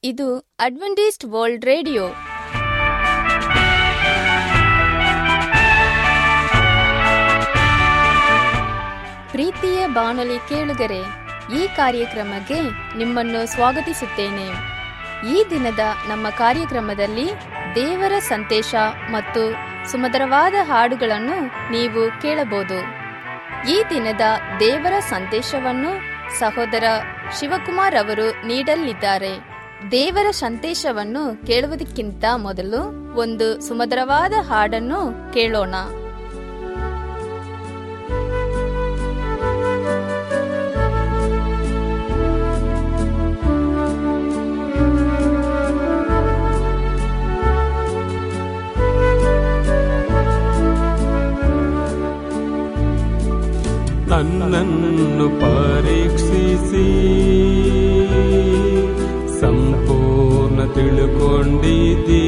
ಇದು Adventist world radio ಪ್ರೀತಿಯ ಬಾನುಲಿ ಕೇಳುಗರೆ ಈ ಕಾರ್ಯಕ್ರಮಕ್ಕೆ ನಿಮ್ಮನ್ನು ಸ್ವಾಗತಿಸುತ್ತೇನೆ ಈ ದಿನದ ನಮ್ಮ ಕಾರ್ಯಕ್ರಮದಲ್ಲಿ ದೇವರ ಸಂದೇಶ ಮತ್ತು ಸುಮಧುರವಾದ ಹಾಡುಗಳನ್ನು ನೀವು ಕೇಳಬಹುದು ಈ ದಿನದ ದೇವರ ಸಂದೇಶವನ್ನು ಸಹೋದರ ಶಿವಕುಮಾರ್ ಅವರು ನೀಡಲಿದ್ದಾರೆ ದೇವರ ಸಂದೇಶವನ್ನು ಕೇಳುವುದಕ್ಕಿಂತ ಮೊದಲು ಒಂದು ಸುಮಧುರವಾದ ಹಾಡನ್ನು ಕೇಳೋಣ ನನ್ನನ್ನು ಪರೀಕ್ಷಿಸಿ ಸಂಪೂರ್ಣ ತಿಳುಕೊಂಡಿದ್ದೀ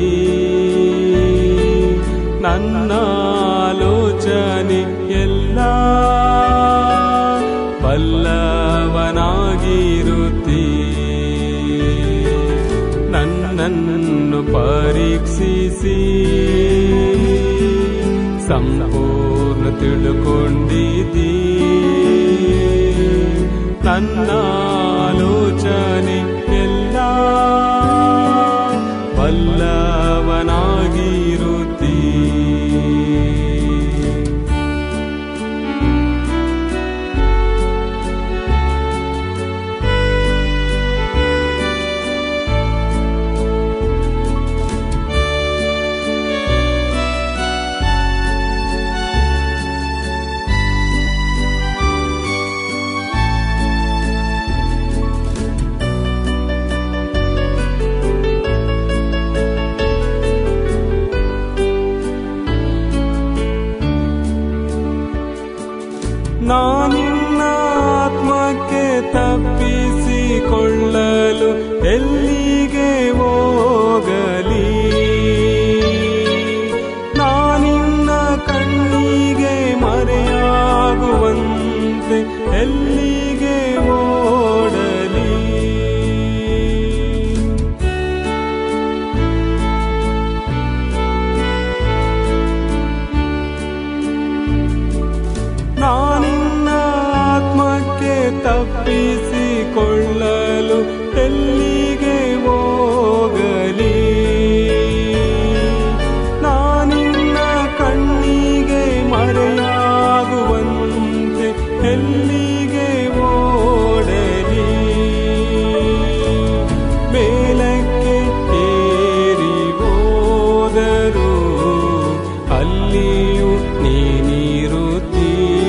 ನನ್ನ ಆಲೋಚನೆ ಎಲ್ಲ ಬಲ್ಲವನಾಗಿರುತ್ತೀ ನನ್ನನ್ನು ಪರೀಕ್ಷಿಸಿ ಸಂಪೂರ್ಣ ತಿಳುಕೊಂಡಿದ್ದೀ ನನ್ನ ಆಲೋಚನೆ ಎಲ್ಲ ಬಲ್ಲವನಾಗಿರುತ್ತೀ ನಾನಿನ್ನ ಆತ್ಮಕ್ಕೆ ತಪ್ಪಿಸಿಕೊಳ್ಳಲು ಎಲ್ಲಿಗೆ ಹೋಗಲಿ ನಾನಿನ್ನ ಕಣ್ಣಿಗೆ ಮರೆಯಾಗುವಂತೆ ಎಲ್ಲಿಗೆ ಓಡಲಿ ನಾನಿನ್ನ ಆತ್ಮಕ್ಕೆ ತಪ್ಪಿಸಿಕೊಳ್ಳಲು ಎಲ್ಲಿಗೆ ಹೋಗಲಿ ನಾನಿನ್ನ ಕಣ್ಣಿಗೆ ಮರೆಯಾಗುವಂತೆ ಎಲ್ಲಿಗೆ ಓಡಲಿ ಮೇಲಕ್ಕೆ ಏರಿ ಹೋದರು ಅಲ್ಲಿಯೂ ನೀನಿರುತ್ತೀ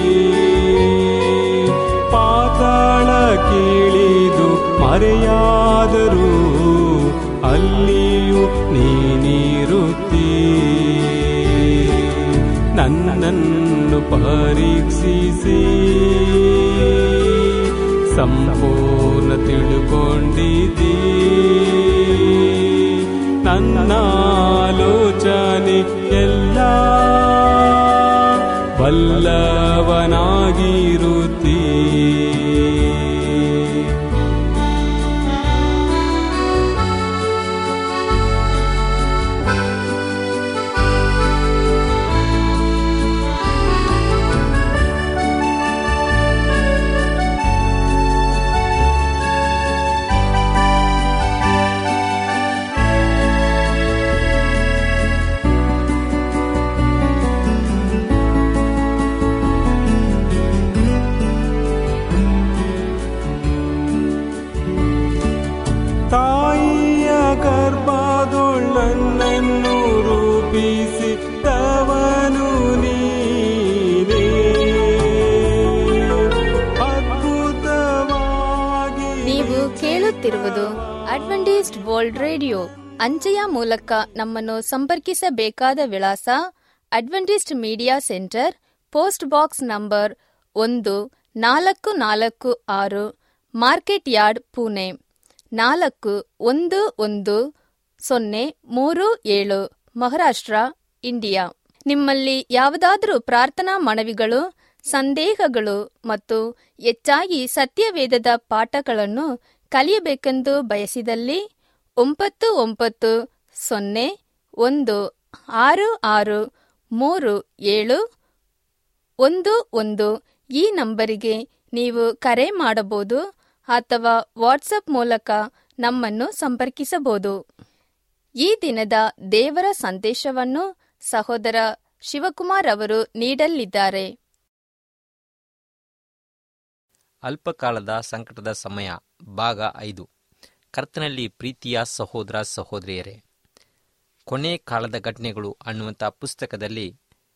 ಪಾತಾಳ ಕೀಳಿದು ಮರೆಯಾದರೂ ಅಲ್ಲಿಯೂ ನೀನಿರುತ್ತೀ ನನ್ನನ್ನು ಪರೀಕ್ಷಿಸಿ ಸಂಪೂರ್ಣ ತಿಳುಕೊಂಡಿದ್ದೀ ನನ್ನ ಆಲೋಚನೆ ಎಲ್ಲ ಬಲ್ಲವನಾಗಿರುತ್ತೀ ತಾಯಿಯ ಗರ್ಭದೊಳ್ಳನ್ನು ರೂಪಿಸಿ ತವನು ನೀನೇ ಅದ್ಭುತವಾಗಿ ನೀವು ಕೇಳುತ್ತಿರುವುದು ಅಡ್ವೆಂಟಿಸ್ಟ್ ವರ್ಲ್ಡ್ ರೇಡಿಯೋ ಅಂಚೆಯ ಮೂಲಕ ನಮ್ಮನ್ನು ಸಂಪರ್ಕಿಸಬೇಕಾದ ವಿಳಾಸ Adventist media centre post box number ಒಂದು ನಾಲ್ಕು ನಾಲ್ಕು ಆರು ಮಾರ್ಕೆಟ್ ಯಾರ್ಡ್ ಪುಣೆ ನಾಲ್ಕು ಒಂದು ಒಂದು ಸೊನ್ನೆ ಮೂರು ಏಳು ಮಹಾರಾಷ್ಟ್ರ ಇಂಡಿಯಾ ನಿಮ್ಮಲ್ಲಿ ಯಾವುದಾದರೂ ಪ್ರಾರ್ಥನಾ ಮನವಿಗಳು ಸಂದೇಹಗಳು ಮತ್ತು ಹೆಚ್ಚಾಗಿ ಸತ್ಯವೇದದ ಪಾಠಗಳನ್ನು ಕಲಿಯಬೇಕೆಂದು ಬಯಸಿದಲ್ಲಿ ಒಂಬತ್ತು ಒಂಬತ್ತು ಸೊನ್ನೆ ಒಂದು ಆರು ಆರು ಮೂರು ಏಳು ಒಂದು ಒಂದು ಈ ನಂಬರಿಗೆ ನೀವು ಕರೆ ಮಾಡಬಹುದು ಅಥವಾ ವಾಟ್ಸಪ್ ಮೂಲಕ ನಮ್ಮನ್ನು ಸಂಪರ್ಕಿಸಬಹುದು ಈ ದಿನದ ದೇವರ ಸಂದೇಶವನ್ನು ಸಹೋದರ ಶಿವಕುಮಾರ್ ಅವರು ನೀಡಲಿದ್ದಾರೆ ಅಲ್ಪಕಾಲದ ಸಂಕಟದ ಸಮಯ ಭಾಗ ಐದು ಕರ್ತನಲ್ಲಿ ಪ್ರೀತಿಯ ಸಹೋದರ ಸಹೋದರಿಯರೇ ಕೊನೆ ಕಾಲದ ಘಟನೆಗಳು ಅನ್ನುವಂಥ ಪುಸ್ತಕದಲ್ಲಿ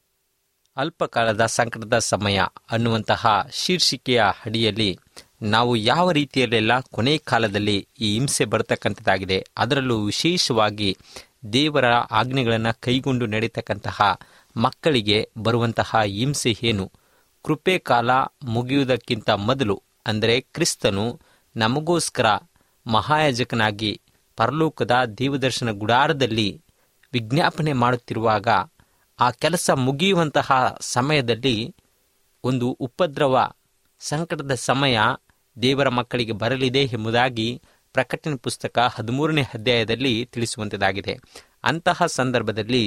ಅಲ್ಪಕಾಲದ ಸಂಕಟದ ಸಮಯ ಅನ್ನುವಂತಹ ಶೀರ್ಷಿಕೆಯ ಅಡಿಯಲ್ಲಿ ನಾವು ಯಾವ ರೀತಿಯಲ್ಲೆಲ್ಲ ಕೊನೆ ಕಾಲದಲ್ಲಿ ಈ ಹಿಂಸೆ ಬರತಕ್ಕಂಥದ್ದಾಗಿದೆ ಅದರಲ್ಲೂ ವಿಶೇಷವಾಗಿ ದೇವರ ಆಜ್ಞೆಗಳನ್ನು ಕೈಗೊಂಡು ನಡೀತಕ್ಕಂತಹ ಮಕ್ಕಳಿಗೆ ಬರುವಂತಹ ಹಿಂಸೆ ಏನು ಕೃಪೆ ಕಾಲ ಮುಗಿಯುವುದಕ್ಕಿಂತ ಮೊದಲು ಅಂದರೆ ಕ್ರಿಸ್ತನು ನಮಗೋಸ್ಕರ ಮಹಾಯಾಜಕನಾಗಿ ಪರಲೋಕದ ದೇವದರ್ಶನ ಗುಡಾರದಲ್ಲಿ ವಿಜ್ಞಾಪನೆ ಮಾಡುತ್ತಿರುವಾಗ ಆ ಕೆಲಸ ಮುಗಿಯುವಂತಹ ಸಮಯದಲ್ಲಿ ಒಂದು ಉಪದ್ರವ ಸಂಕಟದ ಸಮಯ ದೇವರ ಮಕ್ಕಳಿಗೆ ಬರಲಿದೆ ಎಂಬುದಾಗಿ ಪ್ರಕಟಣೆ ಪುಸ್ತಕ ಹದಿಮೂರನೇ ಅಧ್ಯಾಯದಲ್ಲಿ ತಿಳಿಸುವಂಥದ್ದಾಗಿದೆ ಅಂತಹ ಸಂದರ್ಭದಲ್ಲಿ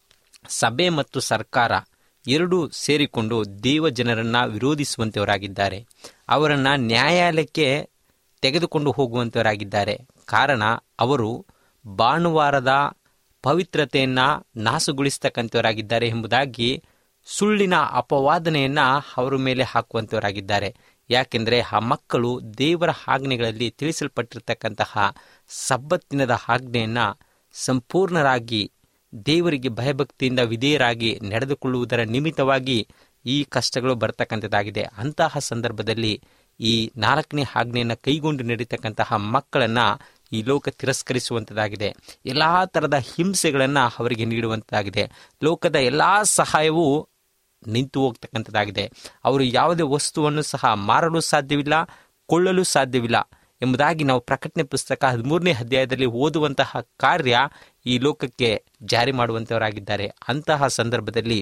ಸಭೆ ಮತ್ತು ಸರ್ಕಾರ ಎರಡೂ ಸೇರಿಕೊಂಡು ದೇವ ಜನರನ್ನ ವಿರೋಧಿಸುವಂತವರಾಗಿದ್ದಾರೆ ಅವರನ್ನ ನ್ಯಾಯಾಲಯಕ್ಕೆ ತೆಗೆದುಕೊಂಡು ಹೋಗುವಂತವರಾಗಿದ್ದಾರೆ ಕಾರಣ ಅವರು ಭಾನುವಾರದ ಪವಿತ್ರತೆಯನ್ನ ನಾಶಗೊಳಿಸ್ತಕ್ಕಂಥವರಾಗಿದ್ದಾರೆ ಎಂಬುದಾಗಿ ಸುಳ್ಳಿನ ಅಪವಾದನೆಯನ್ನ ಅವರ ಮೇಲೆ ಹಾಕುವಂತವರಾಗಿದ್ದಾರೆ ಯಾಕೆಂದರೆ ಆ ಮಕ್ಕಳು ದೇವರ ಆಜ್ಞೆಗಳಲ್ಲಿ ತಿಳಿಸಲ್ಪಟ್ಟಿರ್ತಕ್ಕಂತಹ ಸಬ್ಬತ್ತಿನದ ಆಜ್ಞೆಯನ್ನ ಸಂಪೂರ್ಣರಾಗಿ ದೇವರಿಗೆ ಭಯಭಕ್ತಿಯಿಂದ ವಿಧೇಯರಾಗಿ ನಡೆದುಕೊಳ್ಳುವುದರ ನಿಮಿತ್ತವಾಗಿ ಈ ಕಷ್ಟಗಳು ಬರ್ತಕ್ಕಂಥದ್ದಾಗಿದೆ ಅಂತಹ ಸಂದರ್ಭದಲ್ಲಿ ಈ ನಾಲ್ಕನೇ ಆಜ್ಞೆಯನ್ನು ಕೈಗೊಂಡು ನಡೀತಕ್ಕಂತಹ ಮಕ್ಕಳನ್ನ ಈ ಲೋಕ ತಿರಸ್ಕರಿಸುವಂಥದ್ದಾಗಿದೆ ಎಲ್ಲ ಥರದ ಹಿಂಸೆಗಳನ್ನು ಅವರಿಗೆ ನೀಡುವಂಥದ್ದಾಗಿದೆ ಲೋಕದ ಎಲ್ಲ ಸಹಾಯವೂ ನಿಂತು ಹೋಗ್ತಕ್ಕಂಥದ್ದಾಗಿದೆ ಅವರು ಯಾವುದೇ ವಸ್ತುವನ್ನು ಸಹ ಮಾರಲು ಸಾಧ್ಯವಿಲ್ಲ ಕೊಳ್ಳಲು ಸಾಧ್ಯವಿಲ್ಲ ಎಂಬುದಾಗಿ ನಾವು ಪ್ರಕಟಣೆ ಪುಸ್ತಕ ಹದಿಮೂರನೇ ಅಧ್ಯಾಯದಲ್ಲಿ ಓದುವಂತಹ ಕಾರ್ಯ ಈ ಲೋಕಕ್ಕೆ ಜಾರಿ ಮಾಡುವಂತವರಾಗಿದ್ದಾರೆ ಅಂತಹ ಸಂದರ್ಭದಲ್ಲಿ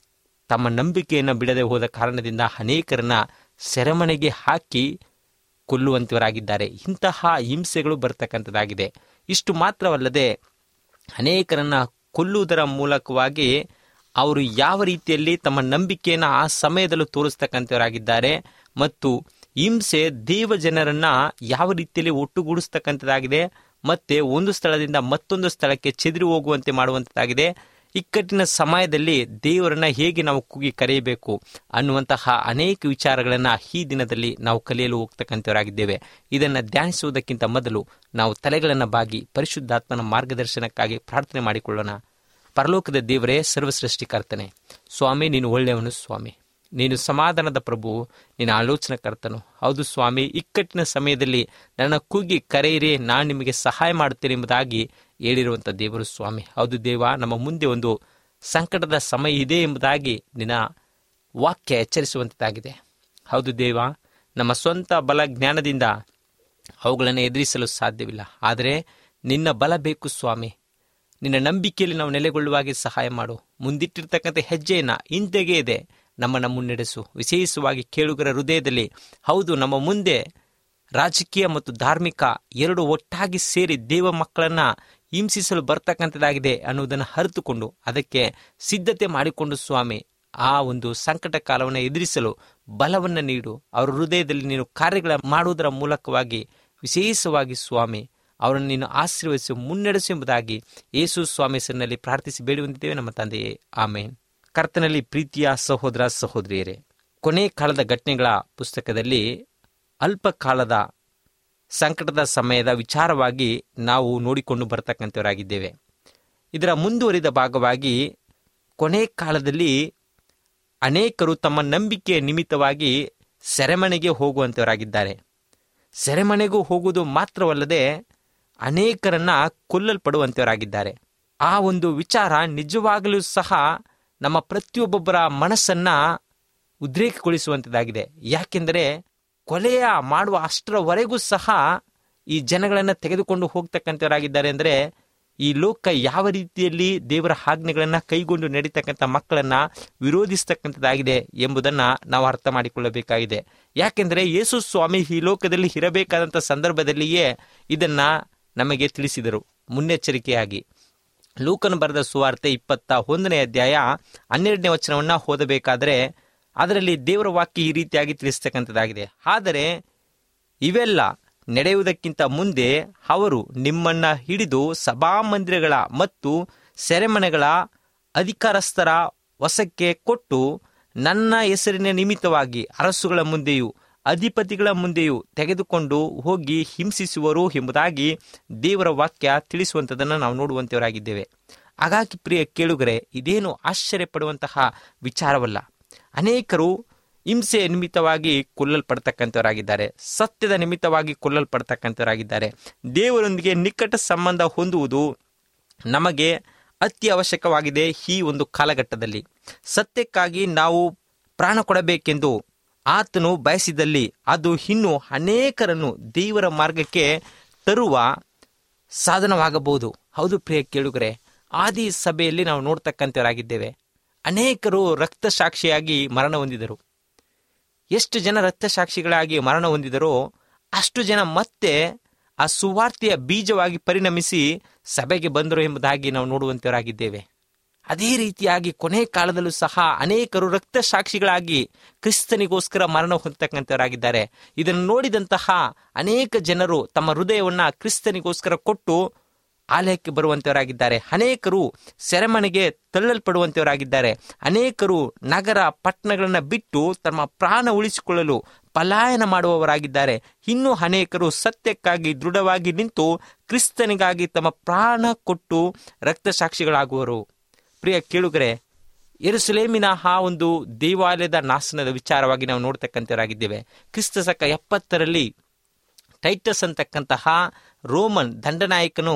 ತಮ್ಮ ನಂಬಿಕೆಯನ್ನು ಬಿಡದೆ ಹೋದ ಕಾರಣದಿಂದ ಅನೇಕರನ್ನ ಸೆರೆಮನೆಗೆ ಹಾಕಿ ಕೊಲ್ಲುವಂತವರಾಗಿದ್ದಾರೆ ಇಂತಹ ಹಿಂಸೆಗಳು ಬರ್ತಕ್ಕಂಥದ್ದಾಗಿದೆ ಇಷ್ಟು ಮಾತ್ರವಲ್ಲದೆ ಅನೇಕರನ್ನ ಕೊಲ್ಲುವುದರ ಮೂಲಕವಾಗಿ ಅವರು ಯಾವ ರೀತಿಯಲ್ಲಿ ತಮ್ಮ ನಂಬಿಕೆಯನ್ನು ಆ ಸಮಯದಲ್ಲೂ ತೋರಿಸ್ತಕ್ಕಂಥವರಾಗಿದ್ದಾರೆ ಮತ್ತು ಹಿಂಸೆ ದೇವ ಜನರನ್ನ ಯಾವ ರೀತಿಯಲ್ಲಿ ಒಟ್ಟುಗೂಡಿಸ್ತಕ್ಕಂಥದ್ದಾಗಿದೆ ಮತ್ತೆ ಒಂದು ಸ್ಥಳದಿಂದ ಮತ್ತೊಂದು ಸ್ಥಳಕ್ಕೆ ಚೆದರಿ ಹೋಗುವಂತೆ ಮಾಡುವಂಥದ್ದಾಗಿದೆ ಇಕ್ಕಟ್ಟಿನ ಸಮಯದಲ್ಲಿ ದೇವರನ್ನ ಹೇಗೆ ನಾವು ಕೂಗಿ ಕರೆಯಬೇಕು ಅನ್ನುವಂತಹ ಅನೇಕ ವಿಚಾರಗಳನ್ನು ಈ ದಿನದಲ್ಲಿ ನಾವು ಕಲಿಯಲು ಹೋಗ್ತಕ್ಕಂಥವರಾಗಿದ್ದೇವೆ ಇದನ್ನು ಧ್ಯಾನಿಸುವುದಕ್ಕಿಂತ ಮೊದಲು ನಾವು ತಲೆಗಳನ್ನು ಬಾಗಿ ಪರಿಶುದ್ಧಾತ್ಮನ ಮಾರ್ಗದರ್ಶನಕ್ಕಾಗಿ ಪ್ರಾರ್ಥನೆ ಮಾಡಿಕೊಳ್ಳೋಣ ಪರಲೋಕದ ದೇವರೇ ಸರ್ವಸೃಷ್ಟಿಕರ್ತನೆ ಸ್ವಾಮಿ ನೀನು ಒಳ್ಳೆಯವನು ಸ್ವಾಮಿ ನೀನು ಸಮಾಧಾನದ ಪ್ರಭು ನಿನ್ನ ಆಲೋಚನಕರ್ತನು ಹೌದು ಸ್ವಾಮಿ ಇಕ್ಕಟ್ಟಿನ ಸಮಯದಲ್ಲಿ ನನ್ನ ಕೂಗಿ ಕರೆಯಿರಿ ನಾನು ನಿಮಗೆ ಸಹಾಯ ಮಾಡುತ್ತೇನೆ ಎಂಬುದಾಗಿ ಹೇಳಿರುವಂಥ ದೇವರು ಸ್ವಾಮಿ ಹೌದು ದೇವ ನಮ್ಮ ಮುಂದೆ ಒಂದು ಸಂಕಟದ ಸಮಯ ಇದೆ ಎಂಬುದಾಗಿ ನಿನ್ನ ವಾಕ್ಯ ಎಚ್ಚರಿಸುವಂಥದ್ದಾಗಿದೆ ಹೌದು ದೇವ ನಮ್ಮ ಸ್ವಂತ ಬಲ ಜ್ಞಾನದಿಂದ ಅವುಗಳನ್ನು ಎದುರಿಸಲು ಸಾಧ್ಯವಿಲ್ಲ ಆದರೆ ನಿನ್ನ ಬಲ ಬೇಕು ಸ್ವಾಮಿ ನಿನ್ನ ನಂಬಿಕೆಯಲ್ಲಿ ನಾವು ನೆಲೆಗೊಳ್ಳುವಾಗೆ ಸಹಾಯ ಮಾಡು ಮುಂದಿಟ್ಟಿರ್ತಕ್ಕಂಥ ಹೆಜ್ಜೆಯನ್ನು ಹಿಂದೆಗೆಯದೆ ನಮ್ಮನ್ನು ಮುನ್ನಡೆಸು ವಿಶೇಷವಾಗಿ ಕೇಳುಗರ ಹೃದಯದಲ್ಲಿ ಹೌದು ನಮ್ಮ ಮುಂದೆ ರಾಜಕೀಯ ಮತ್ತು ಧಾರ್ಮಿಕ ಎರಡು ಒಟ್ಟಾಗಿ ಸೇರಿ ದೇವ ಮಕ್ಕಳನ್ನ ಹಿಂಸಿಸಲು ಬರ್ತಕ್ಕಂಥದ್ದಾಗಿದೆ ಅನ್ನುವುದನ್ನು ಅರಿತುಕೊಂಡು ಅದಕ್ಕೆ ಸಿದ್ಧತೆ ಮಾಡಿಕೊಂಡು ಸ್ವಾಮಿ ಆ ಒಂದು ಸಂಕಟ ಕಾಲವನ್ನು ಎದುರಿಸಲು ಬಲವನ್ನು ನೀಡು ಅವರ ಹೃದಯದಲ್ಲಿ ನೀನು ಕಾರ್ಯಗಳ ಮಾಡುವುದರ ಮೂಲಕವಾಗಿ ವಿಶೇಷವಾಗಿ ಸ್ವಾಮಿ ಅವರನ್ನು ನೀನು ಆಶೀರ್ವದಿಸಿ ಮುನ್ನಡೆಸು ಎಂಬುದಾಗಿ ಯೇಸು ಸ್ವಾಮಿ ಹೆಸರಿನಲ್ಲಿ ಪ್ರಾರ್ಥಿಸಿ ಬೇಡುವಂತಿದ್ದೇವೆ ನಮ್ಮ ತಂದೆಯೇ ಆಮೇನ್ ಕರ್ತನಲ್ಲಿ ಪ್ರೀತಿಯ ಸಹೋದರ ಸಹೋದರಿಯರೇ ಕೊನೆ ಕಾಲದ ಘಟನೆಗಳ ಪುಸ್ತಕದಲ್ಲಿ ಅಲ್ಪ ಕಾಲದ ಸಂಕಟದ ಸಮಯದ ವಿಚಾರವಾಗಿ ನಾವು ನೋಡಿಕೊಂಡು ಬರ್ತಕ್ಕಂಥವರಾಗಿದ್ದೇವೆ ಇದರ ಮುಂದುವರಿದ ಭಾಗವಾಗಿ ಕೊನೆ ಕಾಲದಲ್ಲಿ ಅನೇಕರು ತಮ್ಮ ನಂಬಿಕೆಯ ನಿಮಿತ್ತವಾಗಿ ಸೆರೆಮನೆಗೆ ಹೋಗುವಂಥವರಾಗಿದ್ದಾರೆ ಸೆರೆಮನೆಗೂ ಹೋಗುವುದು ಮಾತ್ರವಲ್ಲದೆ ಅನೇಕರನ್ನ ಕೊಲ್ಲಲ್ಪಡುವಂಥವರಾಗಿದ್ದಾರೆ ಆ ಒಂದು ವಿಚಾರ ನಿಜವಾಗಲೂ ಸಹ ನಮ್ಮ ಪ್ರತಿಯೊಬ್ಬೊಬ್ಬರ ಮನಸ್ಸನ್ನ ಉದ್ರೇಕಗೊಳಿಸುವಂಥದ್ದಾಗಿದೆ ಯಾಕೆಂದರೆ ಕೊಲೆಯ ಮಾಡುವ ಅಷ್ಟರವರೆಗೂ ಸಹ ಈ ಜನಗಳನ್ನು ತೆಗೆದುಕೊಂಡು ಹೋಗ್ತಕ್ಕಂಥವರಾಗಿದ್ದಾರೆ ಅಂದರೆ ಈ ಲೋಕ ಯಾವ ರೀತಿಯಲ್ಲಿ ದೇವರ ಆಜ್ಞೆಗಳನ್ನು ಕೈಗೊಂಡು ನಡೀತಕ್ಕಂಥ ಮಕ್ಕಳನ್ನ ವಿರೋಧಿಸ್ತಕ್ಕಂಥದ್ದಾಗಿದೆ ಎಂಬುದನ್ನ ನಾವು ಅರ್ಥ ಮಾಡಿಕೊಳ್ಳಬೇಕಾಗಿದೆ ಯಾಕೆಂದರೆ ಯೇಸು ಸ್ವಾಮಿ ಈ ಲೋಕದಲ್ಲಿ ಇರಬೇಕಾದಂಥ ಸಂದರ್ಭದಲ್ಲಿಯೇ ಇದನ್ನ ನಮಗೆ ತಿಳಿಸಿದರು ಮುನ್ನೆಚ್ಚರಿಕೆಯಾಗಿ ಲೂಕನು ಬರೆದ ಸುವಾರ್ತೆ ಇಪ್ಪತ್ತ ಒಂದನೇ ಅಧ್ಯಾಯ ಹನ್ನೆರಡನೇ ವಚನವನ್ನ ಓದಬೇಕಾದರೆ ಅದರಲ್ಲಿ ದೇವರ ವಾಕ್ಯ ಈ ರೀತಿಯಾಗಿ ತಿಳಿಸ್ತಕ್ಕಂಥದ್ದಾಗಿದೆ ಆದರೆ ಇವೆಲ್ಲ ನಡೆಯುವುದಕ್ಕಿಂತ ಮುಂದೆ ಅವರು ನಿಮ್ಮನ್ನ ಹಿಡಿದು ಸಭಾಮಂದಿರಗಳ ಮತ್ತು ಸೆರೆಮನೆಗಳ ಅಧಿಕಾರಸ್ಥರ ವಶಕ್ಕೆ ಕೊಟ್ಟು ನನ್ನ ಹೆಸರಿನ ನಿಮಿತ್ತವಾಗಿ ಅರಸುಗಳ ಮುಂದೆಯೂ ಅಧಿಪತಿಗಳ ಮುಂದೆಯೂ ತೆಗೆದುಕೊಂಡು ಹೋಗಿ ಹಿಂಸಿಸುವರು ಎಂಬುದಾಗಿ ದೇವರ ವಾಕ್ಯ ತಿಳಿಸುವಂಥದ್ದನ್ನು ನಾವು ನೋಡುವಂತವರಾಗಿದ್ದೇವೆ ಹಾಗಾಗಿ ಪ್ರಿಯ ಕೇಳುಗರೆ ಇದೇನು ಆಶ್ಚರ್ಯಪಡುವಂತಹ ವಿಚಾರವಲ್ಲ ಅನೇಕರು ಹಿಂಸೆ ನಿಮಿತ್ತವಾಗಿ ಕೊಲ್ಲಲ್ಪಡ್ತಕ್ಕಂಥವರಾಗಿದ್ದಾರೆ ಸತ್ಯದ ನಿಮಿತ್ತವಾಗಿ ಕೊಲ್ಲಲ್ಪಡ್ತಕ್ಕಂಥವರಾಗಿದ್ದಾರೆ ದೇವರೊಂದಿಗೆ ನಿಕಟ ಸಂಬಂಧ ಹೊಂದುವುದು ನಮಗೆ ಅತಿ ಅವಶ್ಯಕವಾಗಿದೆ ಈ ಒಂದು ಕಾಲಘಟ್ಟದಲ್ಲಿ ಸತ್ಯಕ್ಕಾಗಿ ನಾವು ಪ್ರಾಣ ಕೊಡಬೇಕೆಂದು ಆತನು ಬಯಸಿದಲ್ಲಿ ಅದು ಇನ್ನು ಅನೇಕರನ್ನು ದೇವರ ಮಾರ್ಗಕ್ಕೆ ತರುವ ಸಾಧನವಾಗಬಹುದು ಹೌದು ಪ್ರಿಯ ಕೇಳುಗರೆ ಆದಿ ಸಭೆಯಲ್ಲಿ ನಾವು ನೋಡ್ತಕ್ಕಂಥವರಾಗಿದ್ದೇವೆ ಅನೇಕರು ರಕ್ತ ಸಾಕ್ಷಿಯಾಗಿ ಮರಣ ಹೊಂದಿದರು ಎಷ್ಟು ಜನ ರಕ್ತಸಾಕ್ಷಿಗಳಾಗಿ ಮರಣ ಹೊಂದಿದರೋ ಅಷ್ಟು ಜನ ಮತ್ತೆ ಆ ಸುವಾರ್ತೆಯ ಬೀಜವಾಗಿ ಪರಿಣಮಿಸಿ ಸಭೆಗೆ ಬಂದರು ಎಂಬುದಾಗಿ ನಾವು ನೋಡುವಂತವರಾಗಿದ್ದೇವೆ ಅದೇ ರೀತಿಯಾಗಿ ಕೊನೆ ಕಾಲದಲ್ಲೂ ಸಹ ಅನೇಕರು ರಕ್ತ ಸಾಕ್ಷಿಗಳಾಗಿ ಕ್ರಿಸ್ತನಿಗೋಸ್ಕರ ಮರಣ ಹೊಂದತಕ್ಕಂಥವರಾಗಿದ್ದಾರೆ ಇದನ್ನು ನೋಡಿದಂತಹ ಅನೇಕ ಜನರು ತಮ್ಮ ಹೃದಯವನ್ನ ಕ್ರಿಸ್ತನಿಗೋಸ್ಕರ ಕೊಟ್ಟು ಆಲಯಕ್ಕೆ ಬರುವಂತವರಾಗಿದ್ದಾರೆ ಅನೇಕರು ಸೆರೆಮನೆಗೆ ತಳ್ಳಲ್ಪಡುವಂತವರಾಗಿದ್ದಾರೆ ಅನೇಕರು ನಗರ ಪಟ್ಟಣಗಳನ್ನು ಬಿಟ್ಟು ತಮ್ಮ ಪ್ರಾಣ ಉಳಿಸಿಕೊಳ್ಳಲು ಪಲಾಯನ ಮಾಡುವವರಾಗಿದ್ದಾರೆ ಇನ್ನು ಅನೇಕರು ಸತ್ಯಕ್ಕಾಗಿ ದೃಢವಾಗಿ ನಿಂತು ಕ್ರಿಸ್ತನಿಗಾಗಿ ತಮ್ಮ ಪ್ರಾಣ ಕೊಟ್ಟು ರಕ್ತಸಾಕ್ಷಿಗಳಾಗುವರು ಪ್ರಿಯ ಕೇಳುಗರೆ ಎರುಸಲೇಮಿನ ಆ ಒಂದು ದೇವಾಲಯದ ನಾಶನದ ವಿಚಾರವಾಗಿ ನಾವು ನೋಡ್ತಕ್ಕಂಥವರಾಗಿದ್ದೇವೆ ಕ್ರಿಸ್ತ ಶಕ ಎಪ್ಪತ್ತರಲ್ಲಿ ಟೈಟಸ್ ಅಂತಕ್ಕಂತಹ ರೋಮನ್ ದಂಡನಾಯಕನು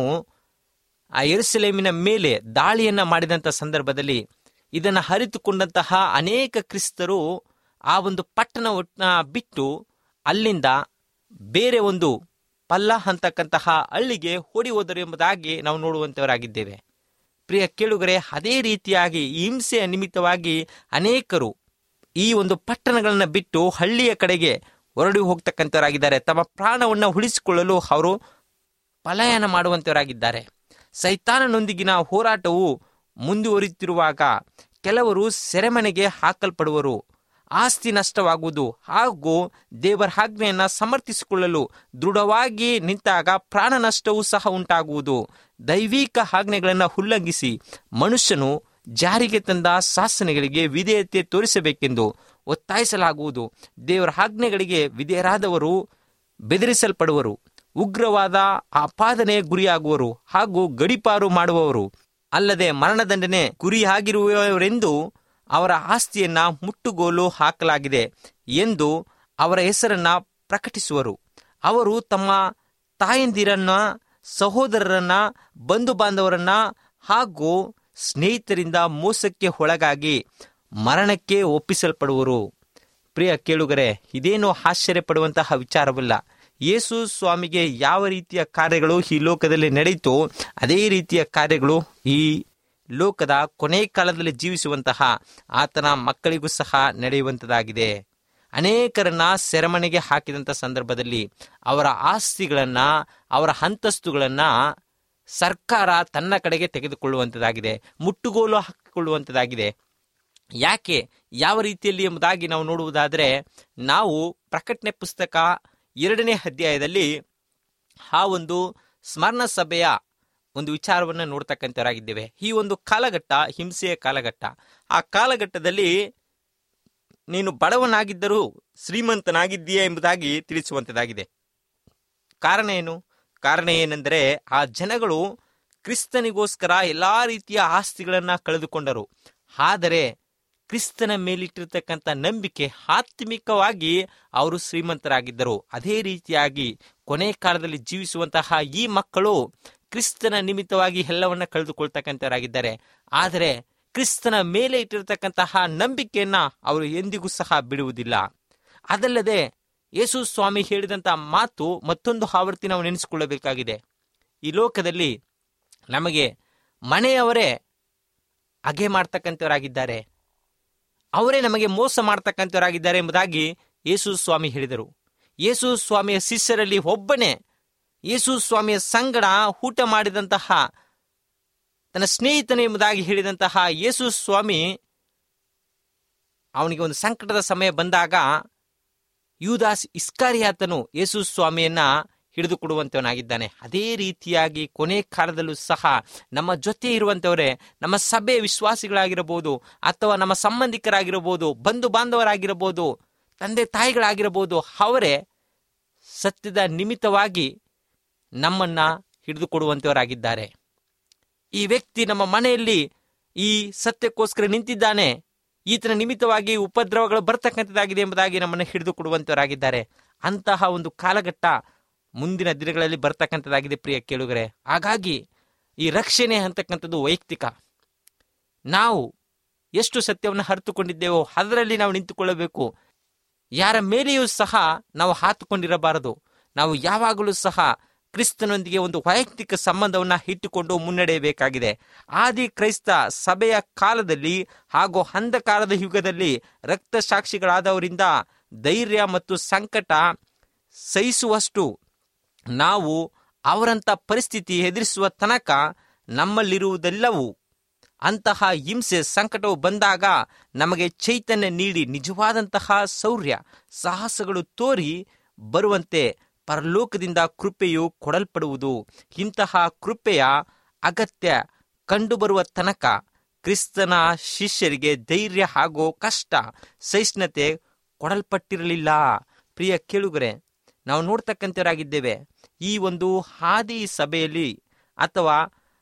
ಆ ಎರುಸಲೇಮಿನ ಮೇಲೆ ದಾಳಿಯನ್ನ ಮಾಡಿದಂಥ ಸಂದರ್ಭದಲ್ಲಿ ಇದನ್ನು ಅರಿತುಕೊಂಡಂತಹ ಅನೇಕ ಕ್ರಿಸ್ತರು ಆ ಒಂದು ಪಟ್ಟಣ ಬಿಟ್ಟು ಅಲ್ಲಿಂದ ಬೇರೆ ಒಂದು ಪಲ್ಲ ಅಂತಕ್ಕಂತಹ ಹಳ್ಳಿಗೆ ಓಡಿ ಹೋದರು ಎಂಬುದಾಗಿ ನಾವು ನೋಡುವಂತವರಾಗಿದ್ದೇವೆ ಪ್ರಿಯ ಕೇಳುಗರೆ ಅದೇ ರೀತಿಯಾಗಿ ಈ ಹಿಂಸೆಯ ನಿಮಿತ್ತವಾಗಿ ಅನೇಕರು ಈ ಒಂದು ಪಟ್ಟಣಗಳನ್ನು ಬಿಟ್ಟು ಹಳ್ಳಿಯ ಕಡೆಗೆ ಹೊರಡಿ ಹೋಗ್ತಕ್ಕಂಥವರಾಗಿದ್ದಾರೆ ತಮ್ಮ ಪ್ರಾಣವನ್ನು ಉಳಿಸಿಕೊಳ್ಳಲು ಅವರು ಪಲಾಯನ ಮಾಡುವಂತವರಾಗಿದ್ದಾರೆ ಸೈತಾನನೊಂದಿಗಿನ ಹೋರಾಟವು ಮುಂದುವರಿಯುತ್ತಿರುವಾಗ ಕೆಲವರು ಸೆರೆಮನೆಗೆ ಹಾಕಲ್ಪಡುವರು ಆಸ್ತಿ ನಷ್ಟವಾಗುವುದು ಹಾಗೂ ದೇವರ ಆಜ್ಞೆಯನ್ನು ಸಮರ್ಥಿಸಿಕೊಳ್ಳಲು ದೃಢವಾಗಿ ನಿಂತಾಗ ಪ್ರಾಣ ನಷ್ಟವೂ ಸಹ ಉಂಟಾಗುವುದು ದೈವಿಕ ಆಜ್ಞೆಗಳನ್ನು ಉಲ್ಲಂಘಿಸಿ ಮನುಷ್ಯನು ಜಾರಿಗೆ ತಂದ ಶಾಸನಗಳಿಗೆ ವಿಧೇಯತೆ ತೋರಿಸಬೇಕೆಂದು ಒತ್ತಾಯಿಸಲಾಗುವುದು ದೇವರ ಆಜ್ಞೆಗಳಿಗೆ ವಿಧೇಯರಾದವರು ಬೆದರಿಸಲ್ಪಡುವರು ಉಗ್ರವಾದ ಆಪಾದನೆ ಗುರಿಯಾಗುವರು ಹಾಗೂ ಗಡಿಪಾರು ಮಾಡುವವರು ಅಲ್ಲದೆ ಮರಣದಂಡನೆ ಗುರಿಯಾಗಿರುವವರೆಂದು ಅವರ ಆಸ್ತಿಯನ್ನ ಮುಟ್ಟುಗೋಲು ಹಾಕಲಾಗಿದೆ ಎಂದು ಅವರ ಹೆಸರನ್ನ ಪ್ರಕಟಿಸುವರು ಅವರು ತಮ್ಮ ತಾಯಂದಿರನ್ನ ಸಹೋದರರನ್ನ ಬಂಧು ಬಾಂಧವರನ್ನ ಹಾಗೂ ಸ್ನೇಹಿತರಿಂದ ಮೋಸಕ್ಕೆ ಒಳಗಾಗಿ ಮರಣಕ್ಕೆ ಒಪ್ಪಿಸಲ್ಪಡುವರು ಪ್ರಿಯ ಕೇಳುಗರೆ ಇದೇನು ಆಶ್ಚರ್ಯಪಡುವಂತಹ ವಿಚಾರವಲ್ಲ ಯೇಸು ಸ್ವಾಮಿಗೆ ಯಾವ ರೀತಿಯ ಕಾರ್ಯಗಳು ಈ ಲೋಕದಲ್ಲಿ ನಡೆಯಿತೋ ಅದೇ ರೀತಿಯ ಕಾರ್ಯಗಳು ಈ ಲೋಕದ ಕೊನೆ ಕಾಲದಲ್ಲಿ ಜೀವಿಸುವಂತಹ ಆತನ ಮಕ್ಕಳಿಗೂ ಸಹ ನಡೆಯುವಂಥದ್ದಾಗಿದೆ ಅನೇಕರನ್ನ ಸೆರೆಮನೆಗೆ ಹಾಕಿದಂಥ ಸಂದರ್ಭದಲ್ಲಿ ಅವರ ಆಸ್ತಿಗಳನ್ನ ಅವರ ಅಂತಸ್ತುಗಳನ್ನ ಸರ್ಕಾರ ತನ್ನ ಕಡೆಗೆ ತೆಗೆದುಕೊಳ್ಳುವಂಥದ್ದಾಗಿದೆ ಮುಟ್ಟುಗೋಲು ಹಾಕಿಕೊಳ್ಳುವಂಥದ್ದಾಗಿದೆ ಯಾಕೆ ಯಾವ ರೀತಿಯಲ್ಲಿ ಎಂಬುದಾಗಿ ನಾವು ನೋಡುವುದಾದರೆ ನಾವು ಪ್ರಕಟಣೆ ಪುಸ್ತಕ ಎರಡನೇ ಅಧ್ಯಾಯದಲ್ಲಿ ಆ ಒಂದು ಸ್ಮರಣ ಸಭೆಯ ಒಂದು ವಿಚಾರವನ್ನು ನೋಡ್ತಕ್ಕಂಥವರಾಗಿದ್ದೇವೆ ಈ ಒಂದು ಕಾಲಘಟ್ಟ ಹಿಂಸೆಯ ಕಾಲಘಟ್ಟ ಆ ಕಾಲಘಟ್ಟದಲ್ಲಿ ನೀನು ಬಡವನಾಗಿದ್ದರೂ ಶ್ರೀಮಂತನಾಗಿದ್ದೀಯಾ ಎಂಬುದಾಗಿ ತಿಳಿಸುವಂಥದ್ದಾಗಿದೆ ಕಾರಣ ಏನು ಕಾರಣ ಏನೆಂದರೆ ಆ ಜನಗಳು ಕ್ರಿಸ್ತನಿಗೋಸ್ಕರ ಎಲ್ಲಾ ರೀತಿಯ ಆಸ್ತಿಗಳನ್ನ ಕಳೆದುಕೊಂಡರು ಆದರೆ ಕ್ರಿಸ್ತನ ಮೇಲಿಟ್ಟಿರ್ತಕ್ಕಂಥ ನಂಬಿಕೆ ಆತ್ಮಿಕವಾಗಿ ಅವರು ಶ್ರೀಮಂತರಾಗಿದ್ದರು ಅದೇ ರೀತಿಯಾಗಿ ಕೊನೆ ಕಾಲದಲ್ಲಿ ಜೀವಿಸುವಂತಹ ಈ ಮಕ್ಕಳು ಕ್ರಿಸ್ತನ ನಿಮಿತ್ತವಾಗಿ ಎಲ್ಲವನ್ನ ಕಳೆದುಕೊಳ್ತಕ್ಕಂಥವರಾಗಿದ್ದಾರೆ ಆದರೆ ಕ್ರಿಸ್ತನ ಮೇಲೆ ಇಟ್ಟಿರತಕ್ಕಂತಹ ನಂಬಿಕೆಯನ್ನ ಅವರು ಎಂದಿಗೂ ಸಹ ಬಿಡುವುದಿಲ್ಲ ಅದಲ್ಲದೆ ಯೇಸು ಸ್ವಾಮಿ ಹೇಳಿದಂಥ ಮಾತು ಮತ್ತೊಂದು ಆವರ್ತಿ ನಾವು ನೆನೆಸಿಕೊಳ್ಳಬೇಕಾಗಿದೆ ಈ ಲೋಕದಲ್ಲಿ ನಮಗೆ ಮನೆಯವರೇ ಅಗೆ ಮಾಡ್ತಕ್ಕಂಥವರಾಗಿದ್ದಾರೆ ಅವರೇ ನಮಗೆ ಮೋಸ ಮಾಡ್ತಕ್ಕಂಥವರಾಗಿದ್ದಾರೆ ಎಂಬುದಾಗಿ ಯೇಸು ಸ್ವಾಮಿ ಹೇಳಿದರು ಯೇಸು ಸ್ವಾಮಿಯ ಶಿಷ್ಯರಲ್ಲಿ ಒಬ್ಬನೇ ಯೇಸು ಸ್ವಾಮಿಯ ಸಂಗಡ ಊಟ ಮಾಡಿದಂತಹ ತನ್ನ ಸ್ನೇಹಿತನು ಎಂಬುದಾಗಿ ಹೇಳಿದಂತಹ ಯೇಸು ಸ್ವಾಮಿ ಅವನಿಗೆ ಒಂದು ಸಂಕಟದ ಸಮಯ ಬಂದಾಗ ಯೂದಾಸ್ ಇಸ್ಕಾರಿಯಾತನು ಯೇಸು ಸ್ವಾಮಿಯನ್ನ ಹಿಡಿದುಕೊಡುವಂತವನಾಗಿದ್ದಾನೆ ಅದೇ ರೀತಿಯಾಗಿ ಕೊನೆ ಕಾಲದಲ್ಲೂ ಸಹ ನಮ್ಮ ಜೊತೆ ಇರುವಂತವರೇ ನಮ್ಮ ಸಭೆ ವಿಶ್ವಾಸಿಗಳಾಗಿರಬಹುದು ಅಥವಾ ನಮ್ಮ ಸಂಬಂಧಿಕರಾಗಿರಬಹುದು ಬಂಧು ಬಾಂಧವರಾಗಿರಬಹುದು ತಂದೆ ತಾಯಿಗಳಾಗಿರಬಹುದು ಅವರೇ ಸತ್ಯದ ನಿಮಿತ್ತವಾಗಿ ನಮ್ಮನ್ನ ಹಿಡಿದುಕೊಡುವಂತವರಾಗಿದ್ದಾರೆ ಈ ವ್ಯಕ್ತಿ ನಮ್ಮ ಮನೆಯಲ್ಲಿ ಈ ಸತ್ಯಕ್ಕೋಸ್ಕರ ನಿಂತಿದ್ದಾನೆ ಈತನ ನಿಮಿತ್ತವಾಗಿ ಉಪದ್ರವಗಳು ಬರ್ತಕ್ಕಂಥದ್ದಾಗಿದೆ ಎಂಬುದಾಗಿ ನಮ್ಮನ್ನು ಹಿಡಿದುಕೊಡುವಂತವರಾಗಿದ್ದಾರೆ ಅಂತಹ ಒಂದು ಕಾಲಘಟ್ಟ ಮುಂದಿನ ದಿನಗಳಲ್ಲಿ ಬರ್ತಕ್ಕಂಥದ್ದಾಗಿದೆ ಪ್ರಿಯ ಕೇಳುಗರೆ ಹಾಗಾಗಿ ಈ ರಕ್ಷಣೆ ಅಂತಕ್ಕಂಥದ್ದು ವೈಯಕ್ತಿಕ ನಾವು ಎಷ್ಟು ಸತ್ಯವನ್ನು ಅರಿತುಕೊಂಡಿದ್ದೇವೋ ಅದರಲ್ಲಿ ನಾವು ನಿಂತುಕೊಳ್ಳಬೇಕು ಯಾರ ಮೇಲೆಯೂ ಸಹ ನಾವು ಹಾತುಕೊಂಡಿರಬಾರದು ನಾವು ಯಾವಾಗಲೂ ಸಹ ಕ್ರಿಸ್ತನೊಂದಿಗೆ ಒಂದು ವೈಯಕ್ತಿಕ ಸಂಬಂಧವನ್ನ ಇಟ್ಟುಕೊಂಡು ಮುನ್ನಡೆಯಬೇಕಾಗಿದೆ ಆದಿ ಕ್ರೈಸ್ತ ಸಭೆಯ ಕಾಲದಲ್ಲಿ ಹಾಗೂ ಅಂಧಕಾರದ ಯುಗದಲ್ಲಿ ರಕ್ತ ಸಾಕ್ಷಿಗಳಾದವರಿಂದ ಧೈರ್ಯ ಮತ್ತು ಸಂಕಟ ಸಹಿಸುವಷ್ಟು ನಾವು ಅವರಂಥ ಪರಿಸ್ಥಿತಿ ಎದುರಿಸುವ ತನಕ ನಮ್ಮಲ್ಲಿರುವುದೆಲ್ಲವೂ ಅಂತಹ ಹಿಂಸೆ ಸಂಕಟವು ಬಂದಾಗ ನಮಗೆ ಚೈತನ್ಯ ನೀಡಿ ನಿಜವಾದಂತಹ ಶೌರ್ಯ ಸಾಹಸಗಳು ತೋರಿ ಬರುವಂತೆ ಪರಲೋಕದಿಂದ ಕೃಪೆಯು ಕೊಡಲ್ಪಡುವುದು ಇಂತಹ ಕೃಪೆಯ ಅಗತ್ಯ ಕಂಡುಬರುವ ತನಕ ಕ್ರಿಸ್ತನ ಶಿಷ್ಯರಿಗೆ ಧೈರ್ಯ ಹಾಗೂ ಕಷ್ಟ ಸಹಿಷ್ಣುತೆ ಕೊಡಲ್ಪಟ್ಟಿರಲಿಲ್ಲ ಪ್ರಿಯ ಕೇಳುಗರೆ ನಾವು ನೋಡ್ತಕ್ಕಂಥವರಾಗಿದ್ದೇವೆ ಈ ಒಂದು ಹಾದಿ ಸಭೆಯಲ್ಲಿ ಅಥವಾ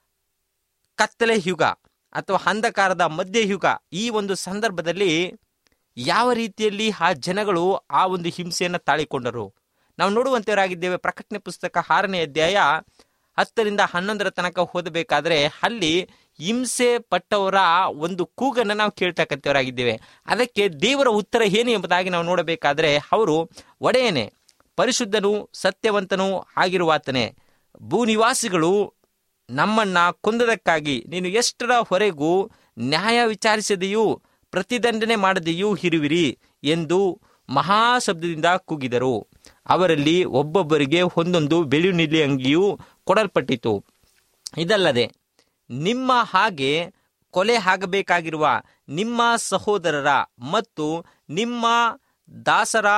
ಕತ್ತಲೆ ಯುಗ ಅಥವಾ ಅಂಧಕಾರದ ಮಧ್ಯಯುಗ ಈ ಒಂದು ಸಂದರ್ಭದಲ್ಲಿ ಯಾವ ರೀತಿಯಲ್ಲಿ ಆ ಜನಗಳು ಆ ಒಂದು ಹಿಂಸೆಯನ್ನು ತಾಳಿಕೊಂಡರು ನಾವು ನೋಡುವಂತವರಾಗಿದ್ದೇವೆ ಪ್ರಕಟಣೆ ಪುಸ್ತಕ ಆರನೇ ಅಧ್ಯಾಯ ಹತ್ತರಿಂದ ಹನ್ನೊಂದರ ತನಕ ಓದಬೇಕಾದ್ರೆ ಅಲ್ಲಿ ಹಿಂಸೆ ಪಟ್ಟವರ ಒಂದು ಕೂಗನ್ನು ನಾವು ಕೇಳ್ತಕ್ಕಂಥವರಾಗಿದ್ದೇವೆ ಅದಕ್ಕೆ ದೇವರ ಉತ್ತರ ಏನು ಎಂಬುದಾಗಿ ನಾವು ನೋಡಬೇಕಾದ್ರೆ ಅವರು ಒಡೆಯನೆ ಪರಿಶುದ್ಧನು ಸತ್ಯವಂತನೂ ಆಗಿರುವಾತನೇ ಭೂನಿವಾಸಿಗಳು ನಮ್ಮನ್ನ ಕೊಂದದಕ್ಕಾಗಿ ನೀನು ಎಷ್ಟರವರೆಗೂ ನ್ಯಾಯ ವಿಚಾರಿಸದೆಯೂ ಪ್ರತಿದಂಡನೆ ಮಾಡದೆಯೂ ಇರುವಿರಿ ಎಂದು ಮಹಾಶಬ್ದದಿಂದ ಕೂಗಿದರು ಅವರಲ್ಲಿ ಒಬ್ಬೊಬ್ಬರಿಗೆ ಒಂದೊಂದು ಬೆಳು ನಿಲಿ ಅಂಗಿಯೂ ಕೊಡಲ್ಪಟ್ಟಿತು ಇದಲ್ಲದೆ ನಿಮ್ಮ ಹಾಗೆ ಕೊಲೆ ಆಗಬೇಕಾಗಿರುವ ನಿಮ್ಮ ಸಹೋದರರ ಮತ್ತು ನಿಮ್ಮ ದಾಸರ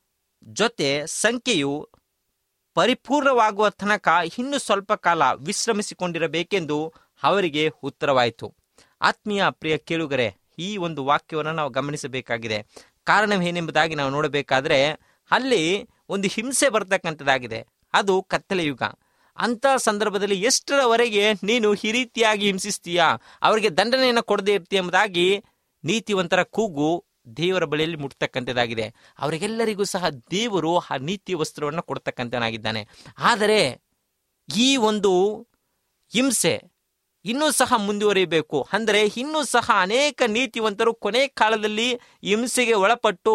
ಜೊತೆ ಸಂಖ್ಯೆಯು ಪರಿಪೂರ್ಣವಾಗುವ ತನಕ ಇನ್ನು ಸ್ವಲ್ಪ ಕಾಲ ವಿಶ್ರಮಿಸಿಕೊಂಡಿರಬೇಕೆಂದು ಅವರಿಗೆ ಉತ್ತರವಾಯಿತು ಆತ್ಮೀಯ ಪ್ರಿಯ ಕೇಳುಗರೆ ಈ ಒಂದು ವಾಕ್ಯವನ್ನು ನಾವು ಗಮನಿಸಬೇಕಾಗಿದೆ ಕಾರಣವೇನೆಂಬುದಾಗಿ ನಾವು ನೋಡಬೇಕಾದ್ರೆ ಅಲ್ಲಿ ಒಂದು ಹಿಂಸೆ ಬರ್ತಕ್ಕಂಥದ್ದಾಗಿದೆ ಅದು ಕತ್ತಲೆ ಯುಗ ಅಂತ ಸಂದರ್ಭದಲ್ಲಿ ಎಷ್ಟರವರೆಗೆ ನೀನು ಈ ರೀತಿಯಾಗಿ ಹಿಂಸಿಸ್ತೀಯಾ ಅವರಿಗೆ ದಂಡನೆಯನ್ನು ಕೊಡದೇ ಇರ್ತೀಯ ಎಂಬುದಾಗಿ ನೀತಿವಂತರ ಕೂಗು ದೇವರ ಬಳಿಯಲ್ಲಿ ಮುಟ್ತಕ್ಕಂಥದ್ದಾಗಿದೆ ಅವರಿಗೆಲ್ಲರಿಗೂ ಸಹ ದೇವರು ಆ ನೀತಿ ವಸ್ತ್ರವನ್ನು ಕೊಡ್ತಕ್ಕಂಥನಾಗಿದ್ದಾನೆ ಆದರೆ ಈ ಒಂದು ಹಿಂಸೆ ಇನ್ನೂ ಸಹ ಮುಂದುವರಿಯಬೇಕು ಅಂದರೆ ಇನ್ನೂ ಸಹ ಅನೇಕ ನೀತಿವಂತರು ಕೊನೆ ಕಾಲದಲ್ಲಿ ಹಿಂಸೆಗೆ ಒಳಪಟ್ಟು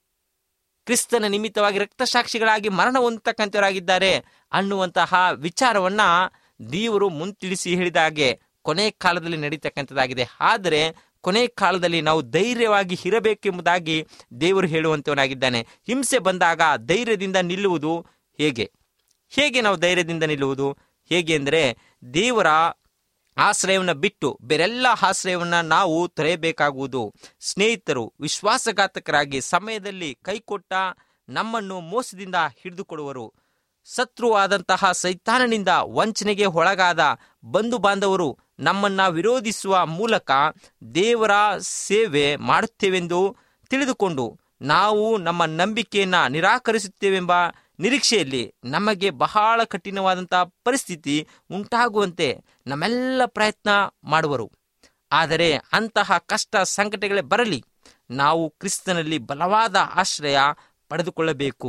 ಕ್ರಿಸ್ತನ ನಿಮಿತ್ತವಾಗಿ ರಕ್ತಸಾಕ್ಷಿಗಳಾಗಿ ಮರಣ ಹೊಂದತಕ್ಕಂಥವರಾಗಿದ್ದಾರೆ ಅನ್ನುವಂತಹ ವಿಚಾರವನ್ನ ದೇವರು ಮುಂತಿಳಿಸಿ ಹೇಳಿದ ಹಾಗೆ ಕೊನೆ ಕಾಲದಲ್ಲಿ ನಡೀತಕ್ಕಂಥದ್ದಾಗಿದೆ ಆದರೆ ಕೊನೆ ಕಾಲದಲ್ಲಿ ನಾವು ಧೈರ್ಯವಾಗಿ ಇರಬೇಕೆಂಬುದಾಗಿ ದೇವರು ಹೇಳುವಂತವನಾಗಿದ್ದಾನೆ ಹಿಂಸೆ ಬಂದಾಗ ಧೈರ್ಯದಿಂದ ನಿಲ್ಲುವುದು ಹೇಗೆ ಹೇಗೆ ನಾವು ಧೈರ್ಯದಿಂದ ನಿಲ್ಲುವುದು ಹೇಗೆ ಅಂದರೆ ದೇವರ ಆಶ್ರಯವನ್ನು ಬಿಟ್ಟು ಬೇರೆಲ್ಲ ಆಶ್ರಯವನ್ನ ನಾವು ತೊರೆಯಬೇಕಾಗುವುದು ಸ್ನೇಹಿತರು ವಿಶ್ವಾಸಘಾತಕರಾಗಿ ಸಮಯದಲ್ಲಿ ಕೈಕೊಟ್ಟ ನಮ್ಮನ್ನು ಮೋಸದಿಂದ ಹಿಡಿದುಕೊಡುವರು ಶತ್ರುವಾದಂತಹ ಸೈತಾನನಿಂದ ವಂಚನೆಗೆ ಒಳಗಾದ ಬಂಧು ಬಾಂಧವರು ನಮ್ಮನ್ನ ವಿರೋಧಿಸುವ ಮೂಲಕ ದೇವರ ಸೇವೆ ಮಾಡುತ್ತೇವೆಂದು ತಿಳಿದುಕೊಂಡು ನಾವು ನಮ್ಮ ನಂಬಿಕೆಯನ್ನ ನಿರಾಕರಿಸುತ್ತೇವೆಂಬ ನಿರೀಕ್ಷೆಯಲ್ಲಿ ನಮಗೆ ಬಹಳ ಕಠಿಣವಾದಂತಹ ಪರಿಸ್ಥಿತಿ ಉಂಟಾಗುವಂತೆ ನಮ್ಮೆಲ್ಲ ಪ್ರಯತ್ನ ಮಾಡುವರು ಆದರೆ ಅಂತಹ ಕಷ್ಟ ಸಂಕಟಗಳೇ ಬರಲಿ ನಾವು ಕ್ರಿಸ್ತನಲ್ಲಿ ಬಲವಾದ ಆಶ್ರಯ ಪಡೆದುಕೊಳ್ಳಬೇಕು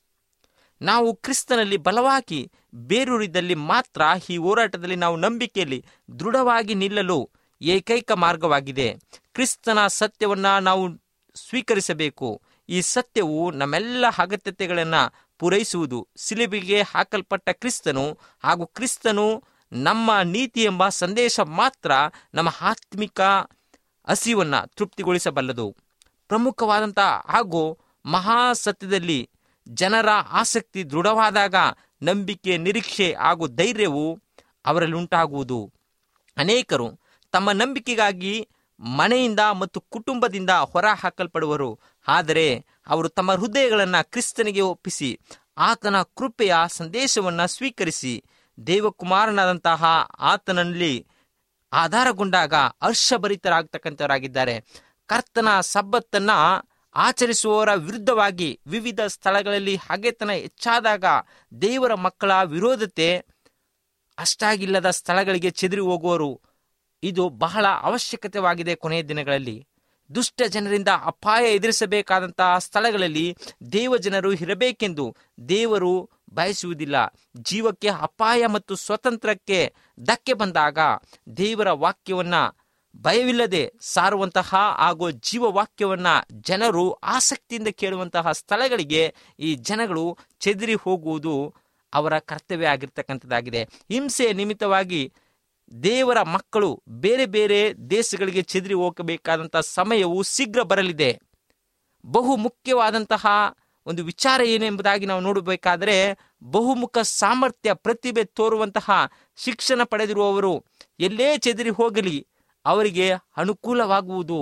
ನಾವು ಕ್ರಿಸ್ತನಲ್ಲಿ ಬಲವಾಗಿ ಬೇರೂರಿದಲ್ಲಿ ಮಾತ್ರ ಈ ಹೋರಾಟದಲ್ಲಿ ನಾವು ನಂಬಿಕೆಯಲ್ಲಿ ದೃಢವಾಗಿ ನಿಲ್ಲಲು ಏಕೈಕ ಮಾರ್ಗವಾಗಿದೆ ಕ್ರಿಸ್ತನ ಸತ್ಯವನ್ನ ನಾವು ಸ್ವೀಕರಿಸಬೇಕು ಈ ಸತ್ಯವು ನಮ್ಮೆಲ್ಲ ಅಗತ್ಯತೆಗಳನ್ನು ಪೂರೈಸುವುದು ಸಿಲಿಬಿಗೆ ಹಾಕಲ್ಪಟ್ಟ ಕ್ರಿಸ್ತನು ಹಾಗೂ ಕ್ರಿಸ್ತನು ನಮ್ಮ ನೀತಿ ಎಂಬ ಸಂದೇಶ ಮಾತ್ರ ನಮ್ಮ ಆತ್ಮಿಕ ಹಸಿವನ್ನ ತೃಪ್ತಿಗೊಳಿಸಬಲ್ಲದು ಪ್ರಮುಖವಾದಂಥ ಹಾಗೂ ಮಹಾ ಸತ್ಯದಲ್ಲಿ ಜನರ ಆಸಕ್ತಿ ದೃಢವಾದಾಗ ನಂಬಿಕೆ ನಿರೀಕ್ಷೆ ಹಾಗೂ ಧೈರ್ಯವು ಅವರಲ್ಲಿ ಉಂಟಾಗುವುದು ಅನೇಕರು ತಮ್ಮ ನಂಬಿಕೆಗಾಗಿ ಮನೆಯಿಂದ ಮತ್ತು ಕುಟುಂಬದಿಂದ ಹೊರ ಹಾಕಲ್ಪಡುವರು ಆದರೆ ಅವರು ತಮ್ಮ ಹೃದಯಗಳನ್ನು ಕ್ರಿಸ್ತನಿಗೆ ಒಪ್ಪಿಸಿ ಆತನ ಕೃಪೆಯ ಸಂದೇಶವನ್ನು ಸ್ವೀಕರಿಸಿ ದೇವಕುಮಾರನಾದಂತಹ ಆತನಲ್ಲಿ ಆಧಾರಗೊಂಡಾಗ ಹರ್ಷಭರಿತರಾಗ್ತಕ್ಕಂಥವರಾಗಿದ್ದಾರೆ ಕರ್ತನ ಸಬ್ಬತ್ತನ್ನ ಆಚರಿಸುವವರ ವಿರುದ್ಧವಾಗಿ ವಿವಿಧ ಸ್ಥಳಗಳಲ್ಲಿ ಹಗೆತನ ಹೆಚ್ಚಾದಾಗ ದೇವರ ಮಕ್ಕಳ ವಿರೋಧತೆ ಅಷ್ಟಾಗಿಲ್ಲದ ಸ್ಥಳಗಳಿಗೆ ಚೆದರಿ ಹೋಗುವರು ಇದು ಬಹಳ ಅವಶ್ಯಕತೆವಾಗಿದೆ ಕೊನೆಯ ದಿನಗಳಲ್ಲಿ ದುಷ್ಟ ಜನರಿಂದ ಅಪಾಯ ಎದುರಿಸಬೇಕಾದಂತಹ ಸ್ಥಳಗಳಲ್ಲಿ ದೇವ ಜನರು ಇರಬೇಕೆಂದು ದೇವರು ಬಯಸುವುದಿಲ್ಲ ಜೀವಕ್ಕೆ ಅಪಾಯ ಮತ್ತು ಸ್ವತಂತ್ರಕ್ಕೆ ಧಕ್ಕೆ ಬಂದಾಗ ದೇವರ ವಾಕ್ಯವನ್ನ ಭಯವಿಲ್ಲದೆ ಸಾರುವಂತಹ ಹಾಗೂ ಜೀವ ವಾಕ್ಯವನ್ನ ಜನರು ಆಸಕ್ತಿಯಿಂದ ಕೇಳುವಂತಹ ಸ್ಥಳಗಳಿಗೆ ಈ ಜನಗಳು ಚೆದರಿ ಹೋಗುವುದು ಅವರ ಕರ್ತವ್ಯ ಆಗಿರ್ತಕ್ಕಂಥದ್ದಾಗಿದೆ ಹಿಂಸೆಯ ನಿಮಿತ್ತವಾಗಿ ದೇವರ ಮಕ್ಕಳು ಬೇರೆ ಬೇರೆ ದೇಶಗಳಿಗೆ ಚೆದರಿ ಹೋಗಬೇಕಾದಂತಹ ಸಮಯವು ಶೀಘ್ರ ಬರಲಿದೆ ಬಹು ಮುಖ್ಯವಾದಂತಹ ಒಂದು ವಿಚಾರ ಏನೆಂಬುದಾಗಿ ನಾವು ನೋಡಬೇಕಾದರೆ ಬಹುಮುಖ ಸಾಮರ್ಥ್ಯ ಪ್ರತಿಭೆ ತೋರುವಂತಹ ಶಿಕ್ಷಣ ಪಡೆದಿರುವವರು ಎಲ್ಲೇ ಚೆದರಿ ಹೋಗಲಿ ಅವರಿಗೆ ಅನುಕೂಲವಾಗುವುದು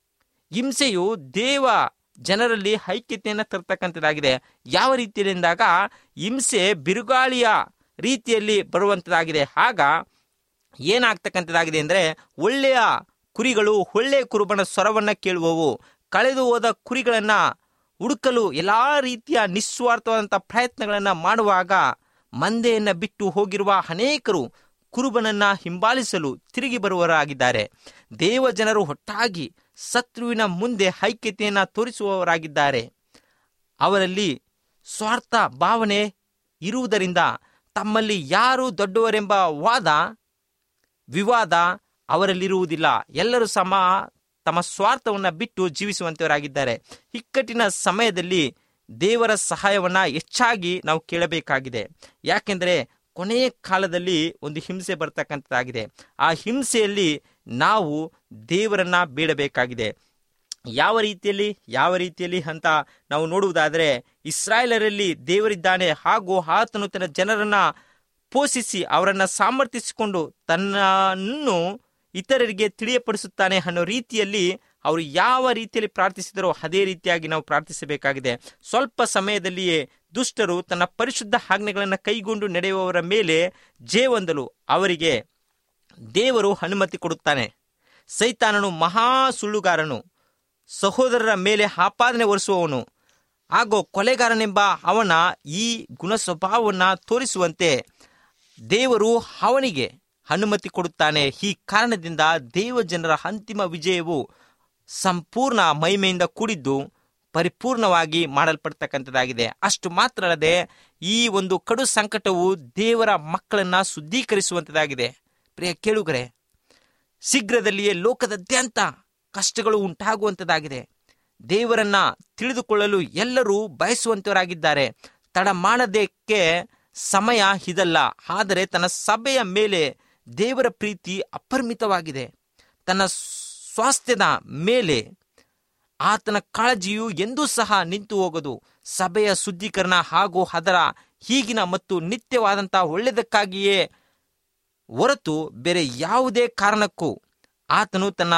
ಹಿಂಸೆಯು ದೇವ ಜನರಲ್ಲಿ ಐಕ್ಯತೆಯನ್ನು ತರ್ತಕ್ಕಂಥದ್ದಾಗಿದೆ ಯಾವ ರೀತಿಯಲ್ಲಿ ಎಂದಾಗ ಹಿಂಸೆ ಬಿರುಗಾಳಿಯ ರೀತಿಯಲ್ಲಿ ಬರುವಂಥದ್ದಾಗಿದೆ ಆಗ ಏನಾಗ್ತಕ್ಕಂಥದ್ದಾಗಿದೆ ಅಂದರೆ ಒಳ್ಳೆಯ ಕುರಿಗಳು ಒಳ್ಳೆಯ ಕುರುಬನ ಸ್ವರವನ್ನು ಕೇಳುವವು ಕಳೆದು ಹೋದ ಕುರಿಗಳನ್ನು ಹುಡುಕಲು ಎಲ್ಲ ರೀತಿಯ ನಿಸ್ವಾರ್ಥವಾದಂಥ ಪ್ರಯತ್ನಗಳನ್ನು ಮಾಡುವಾಗ ಮಂದೆಯನ್ನು ಬಿಟ್ಟು ಹೋಗಿರುವ ಅನೇಕರು ಕುರುಬನನ್ನ ಹಿಂಬಾಲಿಸಲು ತಿರುಗಿ ಬರುವವರಾಗಿದ್ದಾರೆ ದೇವ ಜನರು ಒಟ್ಟಾಗಿ ಶತ್ರುವಿನ ಮುಂದೆ ಐಕ್ಯತೆಯನ್ನು ತೋರಿಸುವವರಾಗಿದ್ದಾರೆ ಅವರಲ್ಲಿ ಸ್ವಾರ್ಥ ಭಾವನೆ ಇರುವುದರಿಂದ ತಮ್ಮಲ್ಲಿ ಯಾರು ದೊಡ್ಡವರೆಂಬ ವಾದ ವಿವಾದ ಅವರಲ್ಲಿರುವುದಿಲ್ಲ ಎಲ್ಲರೂ ಸಮ ತಮ್ಮ ಸ್ವಾರ್ಥವನ್ನು ಬಿಟ್ಟು ಜೀವಿಸುವಂತವರಾಗಿದ್ದಾರೆ ಇಕ್ಕಟ್ಟಿನ ಸಮಯದಲ್ಲಿ ದೇವರ ಸಹಾಯವನ್ನ ಹೆಚ್ಚಾಗಿ ನಾವು ಕೇಳಬೇಕಾಗಿದೆ ಯಾಕೆಂದರೆ ಕೊನೆಯ ಕಾಲದಲ್ಲಿ ಒಂದು ಹಿಂಸೆ ಬರ್ತಕ್ಕಂಥದ್ದಾಗಿದೆ ಆ ಹಿಂಸೆಯಲ್ಲಿ ನಾವು ದೇವರನ್ನ ಬೇಡಬೇಕಾಗಿದೆ ಯಾವ ರೀತಿಯಲ್ಲಿ ಯಾವ ರೀತಿಯಲ್ಲಿ ಅಂತ ನಾವು ನೋಡುವುದಾದರೆ ಇಸ್ರಾಯೇಲರಲ್ಲಿ ದೇವರಿದ್ದಾನೆ ಹಾಗೂ ಆತನು ತನ್ನ ಜನರನ್ನ ಪೋಷಿಸಿ ಅವರನ್ನ ಸಾಮರ್ಥಿಸಿಕೊಂಡು ತನ್ನನ್ನು ಇತರರಿಗೆ ತಿಳಿಯಪಡಿಸುತ್ತಾನೆ ಅನ್ನೋ ರೀತಿಯಲ್ಲಿ ಅವರು ಯಾವ ರೀತಿಯಲ್ಲಿ ಪ್ರಾರ್ಥಿಸಿದರೋ ಅದೇ ರೀತಿಯಾಗಿ ನಾವು ಪ್ರಾರ್ಥಿಸಬೇಕಾಗಿದೆ ಸ್ವಲ್ಪ ಸಮಯದಲ್ಲಿಯೇ ದುಷ್ಟರು ತನ್ನ ಪರಿಶುದ್ಧ ಆಜ್ಞೆಗಳನ್ನು ಕೈಗೊಂಡು ನಡೆಯುವವರ ಮೇಲೆ ಜೇವಂದಲು ಅವರಿಗೆ ದೇವರು ಅನುಮತಿ ಕೊಡುತ್ತಾನೆ ಸೈತಾನನು ಮಹಾ ಸುಳ್ಳುಗಾರನು ಸಹೋದರರ ಮೇಲೆ ಆಪಾದನೆ ಹೊರಿಸುವವನು ಹಾಗೂ ಕೊಲೆಗಾರನೆಂಬ ಅವನ ಈ ಗುಣ ಸ್ವಭಾವವನ್ನು ತೋರಿಸುವಂತೆ ದೇವರು ಅವನಿಗೆ ಅನುಮತಿ ಕೊಡುತ್ತಾನೆ ಈ ಕಾರಣದಿಂದ ದೇವ ಜನರ ಅಂತಿಮ ವಿಜಯವು ಸಂಪೂರ್ಣ ಮಹಿಮೆಯಿಂದ ಕೂಡಿದ್ದು ಪರಿಪೂರ್ಣವಾಗಿ ಮಾಡಲ್ಪಡ್ತಕ್ಕಂಥದ್ದಾಗಿದೆ ಅಷ್ಟು ಮಾತ್ರ ಅಲ್ಲದೆ ಈ ಒಂದು ಕಡು ಸಂಕಟವು ದೇವರ ಮಕ್ಕಳನ್ನ ಶುದ್ಧೀಕರಿಸುವಂಥದ್ದಾಗಿದೆ ಪ್ರಿಯ ಕೇಳುಗರೆ ಶೀಘ್ರದಲ್ಲಿಯೇ ಲೋಕದಾದ್ಯಂತ ಕಷ್ಟಗಳು ಉಂಟಾಗುವಂಥದ್ದಾಗಿದೆ ದೇವರನ್ನ ತಿಳಿದುಕೊಳ್ಳಲು ಎಲ್ಲರೂ ಬಯಸುವಂತವರಾಗಿದ್ದಾರೆ ತಡ ಮಾಡದಕ್ಕೆ ಸಮಯ ಇದಲ್ಲ ಆದರೆ ತನ್ನ ಸಭೆಯ ಮೇಲೆ ದೇವರ ಪ್ರೀತಿ ಅಪರಿಮಿತವಾಗಿದೆ ತನ್ನ ಸ್ವಾಸ್ಥ್ಯದ ಮೇಲೆ ಆತನ ಕಾಳಜಿಯು ಎಂದೂ ಸಹ ನಿಂತು ಹೋಗದು ಸಭೆಯ ಶುದ್ಧೀಕರಣ ಹಾಗೂ ಅದರ ಈಗಿನ ಮತ್ತು ನಿತ್ಯವಾದಂತಹ ಒಳ್ಳೆಯದಕ್ಕಾಗಿಯೇ ಹೊರತು ಬೇರೆ ಯಾವುದೇ ಕಾರಣಕ್ಕೂ ಆತನು ತನ್ನ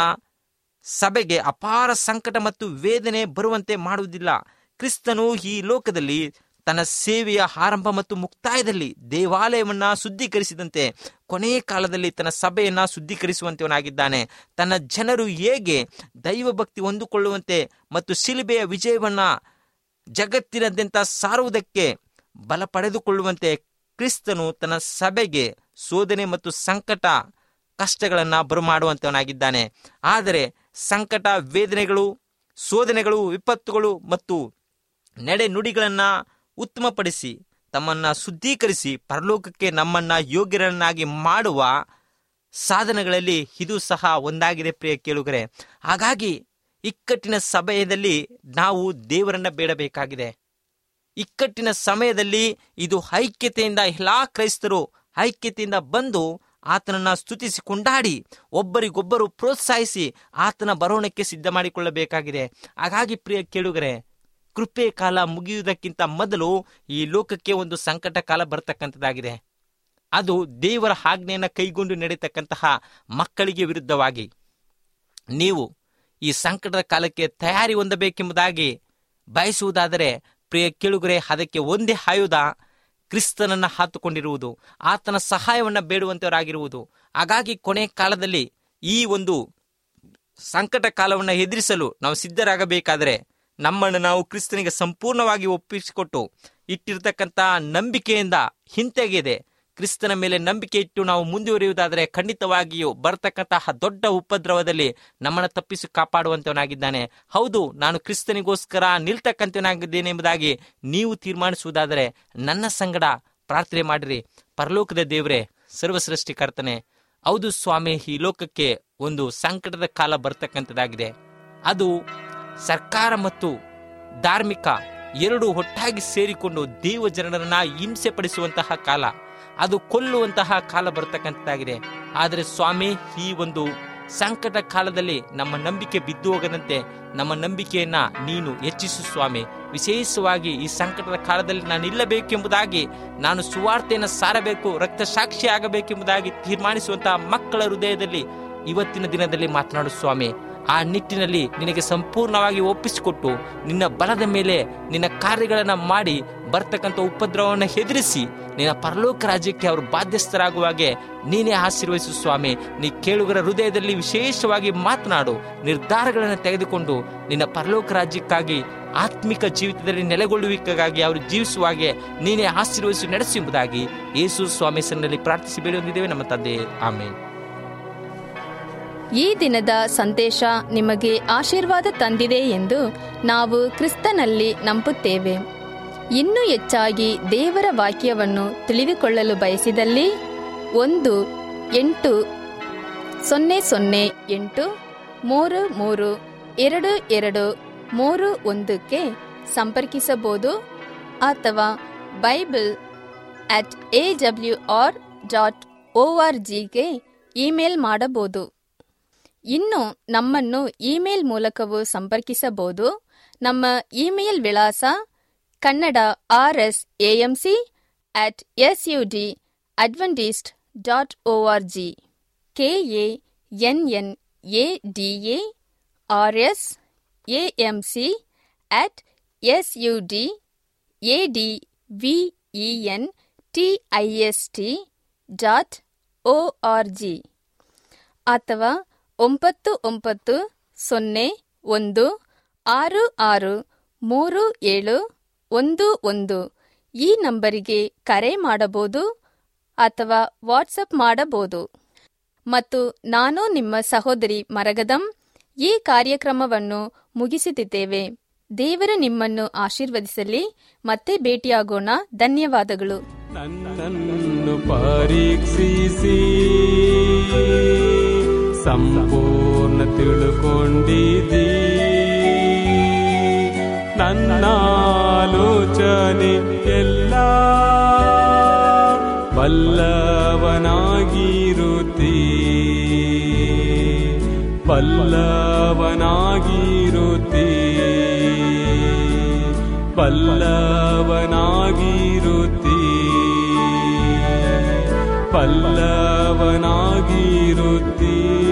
ಸಭೆಗೆ ಅಪಾರ ಸಂಕಟ ಮತ್ತು ವೇದನೆ ಬರುವಂತೆ ಮಾಡುವುದಿಲ್ಲ ಕ್ರಿಸ್ತನು ಈ ಲೋಕದಲ್ಲಿ ತನ್ನ ಸೇವೆಯ ಆರಂಭ ಮತ್ತು ಮುಕ್ತಾಯದಲ್ಲಿ ದೇವಾಲಯವನ್ನ ಶುದ್ಧೀಕರಿಸಿದಂತೆ ಕೊನೆಯ ಕಾಲದಲ್ಲಿ ತನ್ನ ಸಭೆಯನ್ನ ಶುದ್ಧೀಕರಿಸುವಂತವನಾಗಿದ್ದಾನೆ ತನ್ನ ಜನರು ಹೇಗೆ ದೈವ ಭಕ್ತಿ ಹೊಂದಿಕೊಳ್ಳುವಂತೆ ಮತ್ತು ಶಿಲುಬೆಯ ವಿಜಯವನ್ನ ಜಗತ್ತಿನಾದ್ಯಂತ ಸಾರುವುದಕ್ಕೆ ಬಲ ಪಡೆದುಕೊಳ್ಳುವಂತೆ ಕ್ರಿಸ್ತನು ತನ್ನ ಸಭೆಗೆ ಶೋಧನೆ ಮತ್ತು ಸಂಕಟ ಕಷ್ಟಗಳನ್ನು ಬರಮಾಡುವಂತವನಾಗಿದ್ದಾನೆ ಆದರೆ ಸಂಕಟ ವೇದನೆಗಳು ಶೋಧನೆಗಳು ವಿಪತ್ತುಗಳು ಮತ್ತು ನಡೆ ನುಡಿಗಳನ್ನು ಉತ್ತಮಪಡಿಸಿ ತಮ್ಮನ್ನ ಶುದ್ಧೀಕರಿಸಿ ಪರಲೋಕಕ್ಕೆ ನಮ್ಮನ್ನ ಯೋಗ್ಯರನ್ನಾಗಿ ಮಾಡುವ ಸಾಧನಗಳಲ್ಲಿ ಇದು ಸಹ ಒಂದಾಗಿದೆ ಪ್ರಿಯ ಕೇಳುಗರೆ ಹಾಗಾಗಿ ಇಕ್ಕಟ್ಟಿನ ಸಮಯದಲ್ಲಿ ನಾವು ದೇವರನ್ನ ಬೇಡಬೇಕಾಗಿದೆ ಇಕ್ಕಟ್ಟಿನ ಸಮಯದಲ್ಲಿ ಇದು ಐಕ್ಯತೆಯಿಂದ ಎಲ್ಲಾ ಕ್ರೈಸ್ತರು ಐಕ್ಯತೆಯಿಂದ ಬಂದು ಆತನನ್ನ ಸ್ತುತಿಸಿ ಕೊಂಡಾಡಿ ಒಬ್ಬರಿಗೊಬ್ಬರು ಪ್ರೋತ್ಸಾಹಿಸಿ ಆತನ ಬರೋಣಕ್ಕೆ ಸಿದ್ಧ ಮಾಡಿಕೊಳ್ಳಬೇಕಾಗಿದೆ ಹಾಗಾಗಿ ಪ್ರಿಯ ಕೇಳುಗರೆ ಕೃಪೆ ಕಾಲ ಮುಗಿಯುವುದಕ್ಕಿಂತ ಮೊದಲು ಈ ಲೋಕಕ್ಕೆ ಒಂದು ಸಂಕಟ ಕಾಲ ಬರ್ತಕ್ಕಂಥದ್ದಾಗಿದೆ ಅದು ದೇವರ ಆಜ್ಞೆಯನ್ನು ಕೈಗೊಂಡು ನಡೀತಕ್ಕಂತಹ ಮಕ್ಕಳಿಗೆ ವಿರುದ್ಧವಾಗಿ ನೀವು ಈ ಸಂಕಟದ ಕಾಲಕ್ಕೆ ತಯಾರಿ ಹೊಂದಬೇಕೆಂಬುದಾಗಿ ಬಯಸುವುದಾದರೆ ಪ್ರಿಯ ಕೇಳುಗರೆ ಅದಕ್ಕೆ ಒಂದೇ ಆಯುಧ ಕ್ರಿಸ್ತನನ್ನ ಹಾತುಕೊಂಡಿರುವುದು ಆತನ ಸಹಾಯವನ್ನ ಬೇಡುವಂತವರಾಗಿರುವುದು ಹಾಗಾಗಿ ಕೊನೆ ಕಾಲದಲ್ಲಿ ಈ ಒಂದು ಸಂಕಟ ಕಾಲವನ್ನು ಎದುರಿಸಲು ನಾವು ಸಿದ್ಧರಾಗಬೇಕಾದರೆ ನಮ್ಮನ್ನು ನಾವು ಕ್ರಿಸ್ತನಿಗೆ ಸಂಪೂರ್ಣವಾಗಿ ಒಪ್ಪಿಸಿಕೊಟ್ಟು ಇಟ್ಟಿರ್ತಕ್ಕಂಥ ನಂಬಿಕೆಯಿಂದ ಹಿಂತೆಗೆದೆ ಕ್ರಿಸ್ತನ ಮೇಲೆ ನಂಬಿಕೆ ಇಟ್ಟು ನಾವು ಮುಂದುವರಿಯುವುದಾದರೆ ಖಂಡಿತವಾಗಿಯೂ ಬರ್ತಕ್ಕಂತಹ ದೊಡ್ಡ ಉಪದ್ರವದಲ್ಲಿ ನಮ್ಮನ್ನು ತಪ್ಪಿಸಿ ಕಾಪಾಡುವಂತವನಾಗಿದ್ದಾನೆ ಹೌದು ನಾನು ಕ್ರಿಸ್ತನಿಗೋಸ್ಕರ ನಿಲ್ತಕ್ಕಂಥವನಾಗಿದ್ದೇನೆ ಎಂಬುದಾಗಿ ನೀವು ತೀರ್ಮಾನಿಸುವುದಾದರೆ ನನ್ನ ಸಂಗಡ ಪ್ರಾರ್ಥನೆ ಮಾಡಿರಿ ಪರಲೋಕದ ದೇವರೇ ಸರ್ವಸೃಷ್ಟಿಕರ್ತನೆ ಹೌದು ಸ್ವಾಮಿ ಈ ಲೋಕಕ್ಕೆ ಒಂದು ಸಂಕಟದ ಕಾಲ ಬರ್ತಕ್ಕಂಥದ್ದಾಗಿದೆ ಅದು ಸರ್ಕಾರ ಮತ್ತು ಧಾರ್ಮಿಕ ಎರಡು ಒಟ್ಟಾಗಿ ಸೇರಿಕೊಂಡು ದೇವ ಜನರನ್ನ ಹಿಂಸೆ ಪಡಿಸುವಂತಹ ಕಾಲ ಅದು ಕೊಲ್ಲುವಂತಹ ಕಾಲ ಬರ್ತಕ್ಕಂಥದ್ದಾಗಿದೆ ಆದರೆ ಸ್ವಾಮಿ ಈ ಒಂದು ಸಂಕಟ ಕಾಲದಲ್ಲಿ ನಮ್ಮ ನಂಬಿಕೆ ಬಿದ್ದು ಹೋಗದಂತೆ ನಮ್ಮ ನಂಬಿಕೆಯನ್ನ ನೀನು ಹೆಚ್ಚಿಸು ಸ್ವಾಮಿ ವಿಶೇಷವಾಗಿ ಈ ಸಂಕಟದ ಕಾಲದಲ್ಲಿ ನಾನು ನಿಲ್ಲಬೇಕೆಂಬುದಾಗಿ ನಾನು ಸುವಾರ್ತೆಯನ್ನು ಸಾರಬೇಕು ರಕ್ತ ಸಾಕ್ಷಿ ಆಗಬೇಕೆಂಬುದಾಗಿ ತೀರ್ಮಾನಿಸುವಂತಹ ಮಕ್ಕಳ ಹೃದಯದಲ್ಲಿ ಇವತ್ತಿನ ದಿನದಲ್ಲಿ ಮಾತನಾಡು ಸ್ವಾಮಿ ಆ ನಿಟ್ಟಿನಲ್ಲಿ ನಿನಗೆ ಸಂಪೂರ್ಣವಾಗಿ ಒಪ್ಪಿಸಿಕೊಟ್ಟು ನಿನ್ನ ಬಲದ ಮೇಲೆ ನಿನ್ನ ಕಾರ್ಯಗಳನ್ನು ಮಾಡಿ ಬರ್ತಕ್ಕಂಥ ಉಪದ್ರವವನ್ನು ಎದುರಿಸಿ ನಿನ್ನ ಪರಲೋಕ ರಾಜ್ಯಕ್ಕೆ ಅವರು ಬಾಧ್ಯಸ್ಥರಾಗುವಾಗೆ ನೀನೇ ಆಶೀರ್ವಹಿಸು ಸ್ವಾಮಿ ನೀ ಕೇಳುಗರ ಹೃದಯದಲ್ಲಿ ವಿಶೇಷವಾಗಿ ಮಾತನಾಡು ನಿರ್ಧಾರಗಳನ್ನು ತೆಗೆದುಕೊಂಡು ನಿನ್ನ ಪರಲೋಕ ರಾಜ್ಯಕ್ಕಾಗಿ ಆತ್ಮಿಕ ಜೀವಿತದಲ್ಲಿ ನೆಲೆಗೊಳ್ಳುವಿಕೆಗಾಗಿ ಅವರು ಜೀವಿಸುವಾಗೆ ನೀನೇ ಆಶೀರ್ವಹಿಸಿ ನಡೆಸು ಎಂಬುದಾಗಿ ಯೇಸು ಸ್ವಾಮಿ ಸನ್ನಲ್ಲಿ ಪ್ರಾರ್ಥಿಸಿ ಬೇಡಿ ಹೊಂದಿದ್ದೇವೆ ನಮ್ಮ ತಂದೆ ಆಮೇಲೆ ಈ ದಿನದ ಸಂದೇಶ ನಿಮಗೆ ಆಶೀರ್ವಾದ ತಂದಿದೆ ಎಂದು ನಾವು ಕ್ರಿಸ್ತನಲ್ಲಿ ನಂಬುತ್ತೇವೆ ಇನ್ನೂ ಹೆಚ್ಚಾಗಿ ದೇವರ ವಾಕ್ಯವನ್ನು ತಿಳಿದುಕೊಳ್ಳಲು ಬಯಸಿದಲ್ಲಿ ಒಂದು ಎಂಟು ಸೊನ್ನೆ ಸೊನ್ನೆ ಎಂಟು ಮೂರು ಮೂರು ಎರಡು ಎರಡು ಮೂರು ಒಂದಕ್ಕೆ ಸಂಪರ್ಕಿಸಬಹುದು ಅಥವಾ Bible at A W R dot O R ಜಿಗೆ ಇಮೇಲ್ ಮಾಡಬಹುದು ಇನ್ನು ನಮ್ಮನ್ನು ಇಮೇಲ್ ಮೂಲಕವೂ ಸಂಪರ್ಕಿಸಬಹುದು ನಮ್ಮ ಇಮೇಲ್ ವಿಳಾಸ Kannada R S A M C at S U D Adventist dot O R G K A N N A D A R S A M C at S U D A D V E N T I S T dot O R G ಅಥವಾ ಒಂಬತ್ತು ಒಂಬತ್ತು ಸೊನ್ನೆ ಒಂದು ಆರು ಆರು ಮೂರು ಏಳು ಒಂದು ಒಂದು ಈ ನಂಬರಿಗೆ ಕರೆ ಮಾಡಬಹುದು ಅಥವಾ ವಾಟ್ಸಪ್ ಮಾಡಬಹುದು ಮತ್ತು ನಾನು ನಿಮ್ಮ ಸಹೋದರಿ ಮರಗದಂ ಈ ಕಾರ್ಯಕ್ರಮವನ್ನು ಮುಗಿಸುತ್ತಿದ್ದೇವೆ ದೇವರು ನಿಮ್ಮನ್ನು ಆಶೀರ್ವದಿಸಲಿ ಮತ್ತೆ ಭೇಟಿಯಾಗೋಣ ಧನ್ಯವಾದಗಳು ನನ್ನನ್ನು ಪರೀಕ್ಷಿಸಿ ಸಂಪೂರ್ಣ ತಿಳ್ಕೊಂಡಿದ್ದೀ ನನ್ನ ಆಲೋಚನೆ ಎಲ್ಲ ಬಲ್ಲವನಾಗಿರುತ್ತೀ ಬಲ್ಲವನಾಗಿರುತ್ತೀ ಬಲ್ಲವನಾಗಿರುತ್ತೀ ಬಲ್ಲವನಾಗಿರುತ್ತೀ